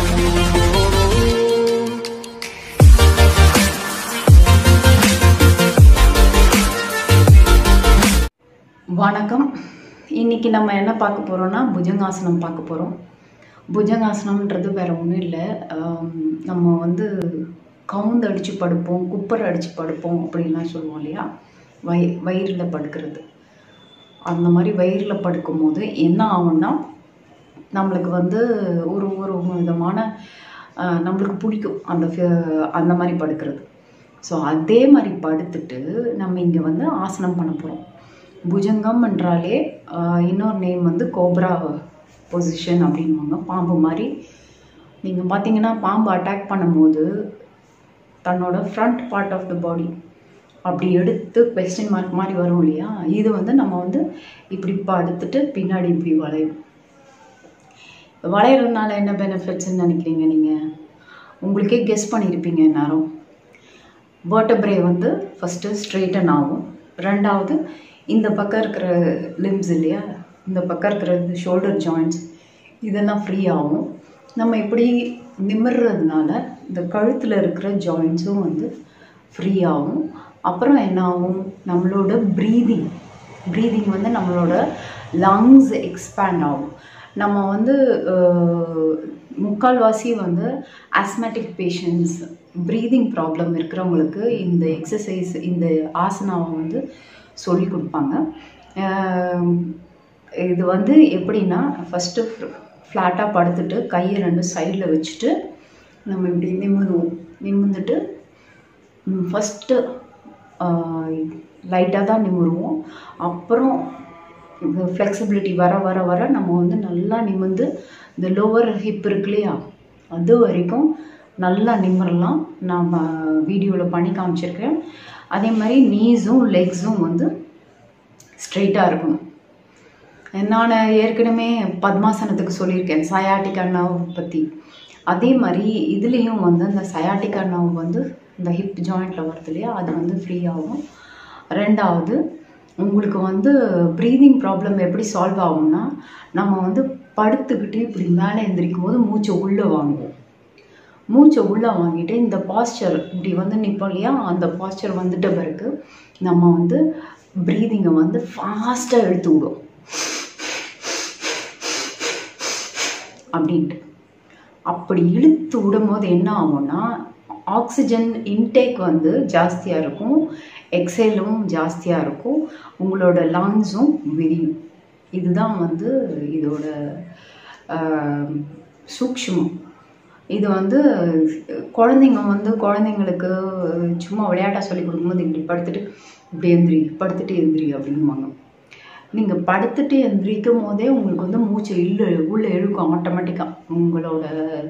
வணக்கம் இன்னைக்கு நம்ம என்ன பார்க்க போகிறோம்னா புஜங்காசனம் பார்க்க போகிறோம் புஜங்காசனம்ன்றது வேற ஒன்றும் இல்லை ஆம், நம்ம வந்து கவுந்து அடித்து படுப்போம் குப்பர் அடித்து படுப்போம் அப்படின்லாம் சொல்லுவோம் இல்லையா வய வயிறில் படுக்கிறது அந்த மாதிரி வயிறில் படுக்கும்போது என்ன ஆகும்னா நம்மளுக்கு வந்து ஒரு ஒரு விதமான ஆஹ், நம்மளுக்கு பிடிக்கும் அந்த ஃபி- அந்த மாதிரி படுக்கிறது ஸோ அதே மாதிரி படுத்துட்டு நம்ம இங்கே வந்து ஆசனம் பண்ண போகிறோம் புஜங்கம் என்றாலே ஆஹ், இன்னொரு நேம் வந்து கோப்ரா பொசிஷன் அப்படின்வாங்க பாம்பு மாதிரி நீங்கள் பார்த்தீங்கன்னா பாம்பு அட்டாக் பண்ணும்போது தன்னோட front part of the body அப்படி எடுத்து கொஸ்டின் மார்க் மாதிரி வரும் இல்லையா இது வந்து நம்ம வந்து இப்படி படுத்துட்டு பின்னாடி இப்படி வளையும் வளையறதுனால என்ன பெனிஃபிட்ஸ்ன்னு நினைக்கிறீங்க நீங்கள் உங்களுக்கே கெஸ் பண்ணியிருப்பீங்க நேரம் வேர்ட்டபிரே வந்து ஃபஸ்ட்டு ஸ்ட்ரெயிட்டன் ஆகும் ரெண்டாவது இந்த பக்கம் இருக்கிற லிம்ஸ் இல்லையா இந்த பக்கம் இருக்கிற ஷோல்டர் ஜாயிண்ட்ஸ் இதெல்லாம் ஃப்ரீ ஆகும் நம்ம இப்படி நிமிர்றதுனால இந்த கழுத்தில் இருக்கிற ஜாயிண்ட்ஸும் வந்து ஃப்ரீ ஆகும் அப்புறம் என்ன ஆகும் நம்மளோட ப்ரீதிங் ப்ரீதிங் வந்து நம்மளோட லங்ஸ் எக்ஸ்பேண்ட் ஆகும் நம்ம வந்து அஹ், முக்கால்வாசி வந்து ஆஸ்மேட்டிக் பேஷண்ட்ஸ் ப்ரீதிங் ப்ராப்ளம் இருக்கிறவங்களுக்கு இந்த எக்ஸசைஸ் இந்த ஆசனாவை வந்து சொல்லி கொடுப்பாங்க அஹ், இது வந்து எப்படின்னா ஃபஸ்ட்டு ஃப்ளாட்டாக படுத்துட்டு கையை ரெண்டு சைடில் வச்சுட்டு நம்ம இப்படி நிமிருவோம் நிமிர்ந்துட்டு ஃபஸ்ட்டு லைட்டாக தான் நிமிருவோம் அப்புறம் இது ஃப்ளெக்சிபிலிட்டி வர வர வர நம்ம வந்து நல்லா நிமிர்ந்து இந்த லோவர் ஹிப் இருக்கு இல்லையா அது வரைக்கும் நல்லா நிமிரலாம் நான் வீடியோவில் பண்ணி காமிச்சிருக்கேன் அதே மாதிரி நீஸும் லெக்ஸும் வந்து ஸ்ட்ரெயிட்டாக இருக்கணும் நான் ஏற்கனவே பத்மாசனத்துக்கு சொல்லியிருக்கேன் சயாட்டிக் அண்ணாவை பற்றி அதே மாதிரி இதுலேயும் வந்து அந்த சயாட்டிக் அண்ணாவு வந்து இந்த ஹிப் ஜாயிண்டில் வருது இல்லையா அது வந்து ஃப்ரீ ஆகும் ரெண்டாவது உங்களுக்கு வந்து ப்ரீதிங் ப்ராப்ளம் எப்படி சால்வ் ஆகும்னா நம்ம வந்து படுத்துக்கிட்டு இப்படி மேலே எந்திரிக்கும் போது மூச்சை உள்ளே வாங்குவோம் மூச்சை உள்ளே வாங்கிட்டு இந்த பாஸ்டர் இப்படி வந்து நிற்போம் இல்லையா அந்த பாஸ்டர் வந்துட்ட பிறகு நம்ம வந்து ப்ரீதிங்கை வந்து ஃபாஸ்ட்டாக இழுத்து விடும் அப்படின்ட்டு அப்படி இழுத்து விடும்போது என்ன ஆகும்னா ஆக்சிஜன் இன்டேக் வந்து ஜாஸ்தியாக இருக்கும் எக்ஸேலும் ஜாஸ்தியாக இருக்கும் உங்களோட லங்ஸும் விரியும் இதுதான் வந்து இதோட ஆஹ், சூக்ஷ்மம் இது வந்து குழந்தைங்க வந்து குழந்தைங்களுக்கு சும்மா விளையாட்டாக சொல்லி கொடுக்கும்போது இப்படி படுத்துட்டு இப்படி எந்திரி படுத்துட்டு எந்திரி அப்படின்வாங்க நீங்கள் படுத்துட்டு எந்திரிக்கும் போதே உங்களுக்கு வந்து மூச்சை இழு உள்ளே இழுக்கும் ஆட்டோமேட்டிக்காக உங்களோட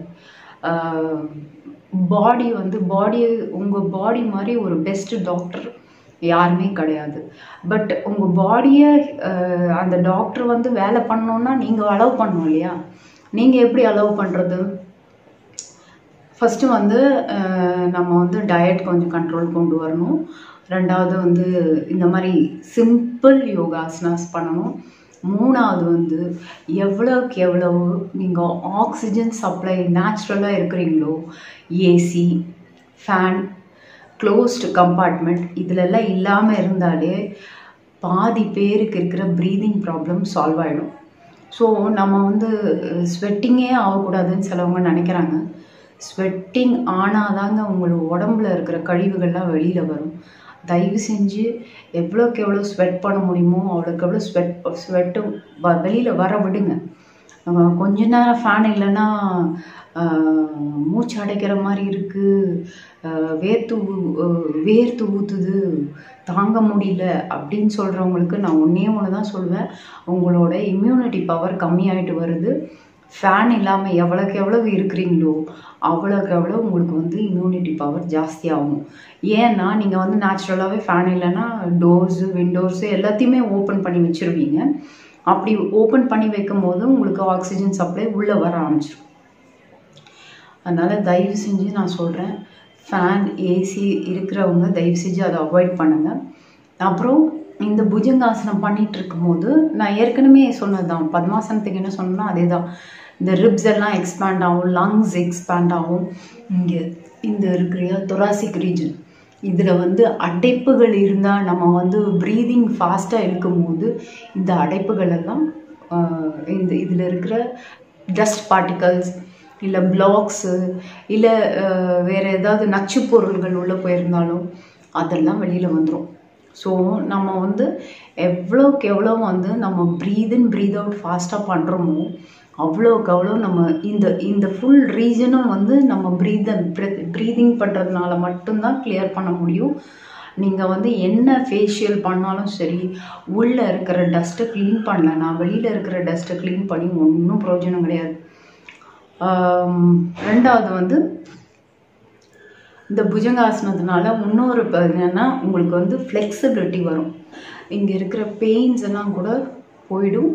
பாடி வந்து பாடி உங்கள் பாடி மாதிரி ஒரு பெஸ்ட் டாக்டர் யாருமே கிடையாது பட் உங்கள் பாடியை அந்த டாக்டர் வந்து வேலை பண்ணோன்னா நீங்கள் அலோவ் பண்ணணும் இல்லையா நீங்கள் எப்படி அலோவ் பண்ணுறது ஃபஸ்ட்டு வந்து அஹ், நம்ம வந்து டயட் கொஞ்சம் கண்ட்ரோல் கொண்டு வரணும் ரெண்டாவது வந்து இந்த மாதிரி சிம்பிள் யோகாசனாஸ் பண்ணணும் மூணாவது வந்து எவ்வளோக்கு எவ்வளவு நீங்கள் ஆக்சிஜன் சப்ளை நேச்சுரலாக இருக்கிறீங்களோ ஏசி ஃபேன் க்ளோஸ்டு கம்பார்ட்மெண்ட் இதிலெல்லாம் இல்லாமல் இருந்தாலே பாதி பேருக்கு இருக்கிற ப்ரீதிங் ப்ராப்ளம் சால்வ் ஆகிடும் ஸோ நம்ம வந்து ஸ்வெட்டிங்கே ஆகக்கூடாதுன்னு சிலவங்க நினைக்கிறாங்க ஸ்வெட்டிங் ஆனாதாங்க உங்களோட உடம்புல இருக்கிற கழிவுகள்லாம் வெளியில் வரும் தயவு செஞ்சு எவ்வளோக்கு எவ்வளோ ஸ்வெட் பண்ண முடியுமோ அவ்வளோக்கு எவ்வளோ ஸ்வெட் ஸ்வெட்டு வ வெளியில் வர விடுங்க நம்ம கொஞ்ச நேரம் ஃபேன் இல்லைன்னா ஆஹ், மூச்சு அடைக்கிற மாதிரி இருக்குது வேர்த்து ஊ- ஆஹ், வேர்த்து ஊற்றுது தாங்க முடியல அப்படின்னு சொல்கிறவங்களுக்கு நான் ஒன்றே ஒன்று தான் சொல்லுவேன் உங்களோட இம்யூனிட்டி பவர் கம்மியாயிட்டு வருது ஃபேன் இல்லாமல் எவ்வளோக்கு எவ்வளவு இருக்கிறீங்களோ அவ்வளோக்கு எவ்வளோ உங்களுக்கு வந்து இம்யூனிட்டி பவர் ஜாஸ்தியாகும் ஏன்னா நீங்கள் வந்து நேச்சுரலாகவே ஃபேன் இல்லைன்னா டோர்ஸு விண்டோஸு எல்லாத்தையுமே ஓப்பன் பண்ணி வச்சுருவீங்க அப்படி ஓப்பன் பண்ணி வைக்கும் போது உங்களுக்கு ஆக்சிஜன் சப்ளை உள்ளே வர ஆரம்பிச்சிடும் அதனால் தயவு செஞ்சு நான் சொல்கிறேன் ஃபேன் ஏசி இருக்கிறவங்க தயவு செஞ்சு அதை அவாய்ட் பண்ணுங்கள் அப்புறம் இந்த புஜங்காசனம் பண்ணிட்டு இருக்கும்போது நான் ஏற்கனவே சொன்னது தான் பத்மாசனத்துக்கு என்ன சொன்னேன்னா அதே தான் இந்த ரிப்ஸ் எல்லாம் எக்ஸ்பேண்ட் ஆகும் லங்ஸ் எக்ஸ்பேண்ட் ஆகும் இங்கே இந்த இருக்கிற தொராசிக் ரீஜன் இதில் வந்து அடைப்புகள் இருந்தால் நம்ம வந்து ப்ரீதிங் ஃபாஸ்ட்டாக இருக்கும்போது இந்த அடைப்புகள் எல்லாம் ஆஹ், இந்த இதில் இருக்கிற டஸ்ட் பார்ட்டிகல்ஸ் இல்லை பிளாக்ஸு இல்லை வேறு ஏதாவது நச்சுப் பொருள்கள் உள்ளே போயிருந்தாலும் அதெல்லாம் வெளியில் வந்துடும் ஸோ நம்ம வந்து எவ்வளோக்கு எவ்வளோ வந்து நம்ம ப்ரீத் இன் ப்ரீத் அவுட் ஃபாஸ்ட்டாக பண்ணுறோமோ அவ்வளோக்கு அவ்வளோ நம்ம இந்த இந்த ஃபுல் ரீஜனும் வந்து நம்ம ப்ரீத் ப்ரீதிங் பண்ணுறதுனால மட்டும்தான் கிளியர் பண்ண முடியும் நீங்கள் வந்து என்ன ஃபேஷியல் பண்ணாலும் சரி உள்ளே இருக்கிற டஸ்ட்டை க்ளீன் பண்ணலன்னா வெளியில் இருக்கிற டஸ்ட்டை க்ளீன் பண்ணி ஒன்றும் பிரயோஜனம் கிடையாது ஆம், ரெண்டாவது வந்து இந்த புஜங்காசனத்தினால இன்னொரு ப- என்னன்னா உங்களுக்கு வந்து ஃப்ளெக்சிபிலிட்டி வரும் இங்கே இருக்கிற பெயின்ஸ் எல்லாம் கூட போயிடும்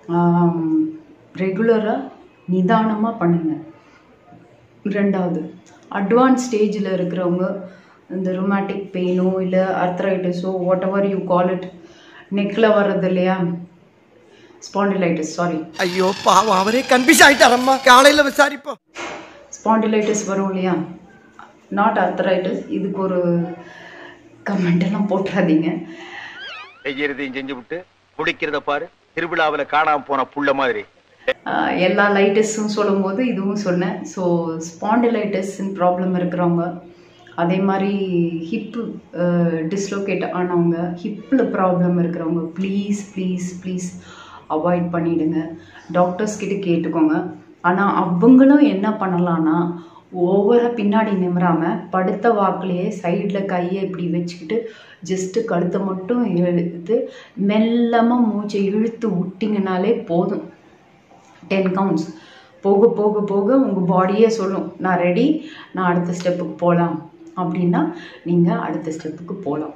ரெகுலராக நிதானமாக பண்ணுங்க ரெண்டாவது அட்வான்ஸ் ஸ்டேஜில் இருக்கிறவங்க இந்த ரொமாட்டிக் பெயினோ இல்லை அர்த்ரைட்டிஸோ whatever you call it நெக்கில் வர்றது இல்லையா ஸ்பாண்டிலைட்டிஸ் சாரி ஐயோ பாவம் அவரே கன்ஃபியூஸ் ஆயிட்டாரம்மா காலையில விசாரிப்போம் ஸ்பாண்டிலைட்டிஸ் வரும் இல்லையா நாட் அர்த்தரைட்டிஸ் இதுக்கு ஒரு கமெண்ட் எல்லாம் போட்டுறாதீங்க செய்யறதையும் செஞ்சு விட்டு குடிக்கிறத பாரு திருவிழாவுல காணாம போன புள்ள மாதிரி ஆஹ் எல்லா லைட்டிஸும் சொல்லும்போது இதுவும் சொன்னேன் ஸோ ஸ்பாண்டிலைட்டிஸ் ப்ராப்ளம் இருக்கிறவங்க அதே மாதிரி ஹிப்பு டிஸ்லோகேட் ஆனவங்க ஹிப்பில் ப்ராப்ளம் இருக்கிறவங்க ப்ளீஸ் ப்ளீஸ் ப்ளீஸ் அவாய்ட் பண்ணிடுங்க டாக்டர்ஸ் கிட்ட கேட்டுக்கோங்க ஆனால் அவங்களும் என்ன பண்ணலான்னா ஓவராக பின்னாடி நிமிராமல் படுத்த வாக்குலேயே சைடில் கையை இப்படி வச்சுக்கிட்டு ஜஸ்ட்டு கழுத்தை மட்டும் இழுத்து மெல்லமாக மூச்சை இழுத்து விட்டிங்கனாலே போதும் டென் கவுண்ட்ஸ் போக போக போக உங்கள் பாடியே சொல்லும் நான் ரெடி நான் அடுத்த ஸ்டெப்புக்கு போகலாம் அப்படின்னா நீங்கள் அடுத்த ஸ்டெப்புக்கு போகலாம்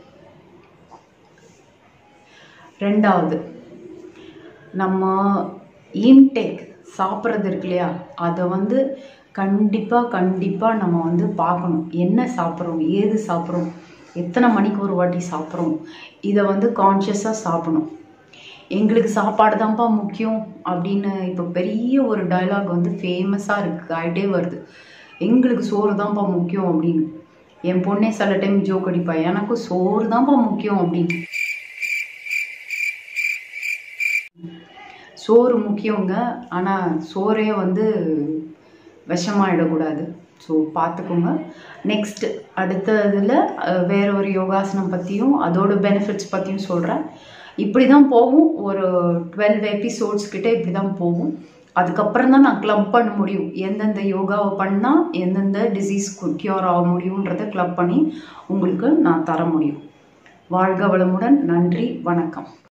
ரெண்டாவது நம்ம இன்டேக் சாப்பிட்றது இருக்கு இல்லையா அதை வந்து கண்டிப்பாக கண்டிப்பாக நம்ம வந்து பார்க்கணும் என்ன சாப்பிட்றோம் ஏது சாப்பிட்றோம் எத்தனை மணிக்கு ஒரு வாட்டி சாப்பிட்றோம் இதை வந்து கான்ஷியஸாக சாப்பிடணும் எங்களுக்கு சாப்பாடு தான்ப்பா முக்கியம் அப்படின்னு இப்போ பெரிய ஒரு டயலாக் வந்து ஃபேமஸாக இருக்கு ஆகிட்டே வருது எங்களுக்கு சோறு தான்ப்பா முக்கியம் அப்படின்னு என் பொண்ணே சில டைம் ஜோக் அடிப்பா எனக்கும் சோறு தான்ப்பா முக்கியம் அப்படின்னு சோறு முக்கியங்க ஆனால் சோறே வந்து விஷமாயிடக்கூடாது ஸோ பார்த்துக்கோங்க நெக்ஸ்ட் அடுத்த இதில் வேற ஒரு யோகாசனம் பற்றியும் அதோட பெனிஃபிட்ஸ் பற்றியும் சொல்கிறேன் இப்படி தான் போகும் ஒரு டுவெல் எபிசோட்ஸ் கிட்ட இப்படி தான் போகும் அதுக்கப்புறம் தான் நான் கிளப் பண்ண முடியும் எந்தெந்த யோகாவை பண்ணால் எந்தெந்த டிசீஸ் க்யூர் ஆக முடியுன்றதை கிளப் பண்ணி உங்களுக்கு நான் தர முடியும் வாழ்க வளமுடன் நன்றி வணக்கம்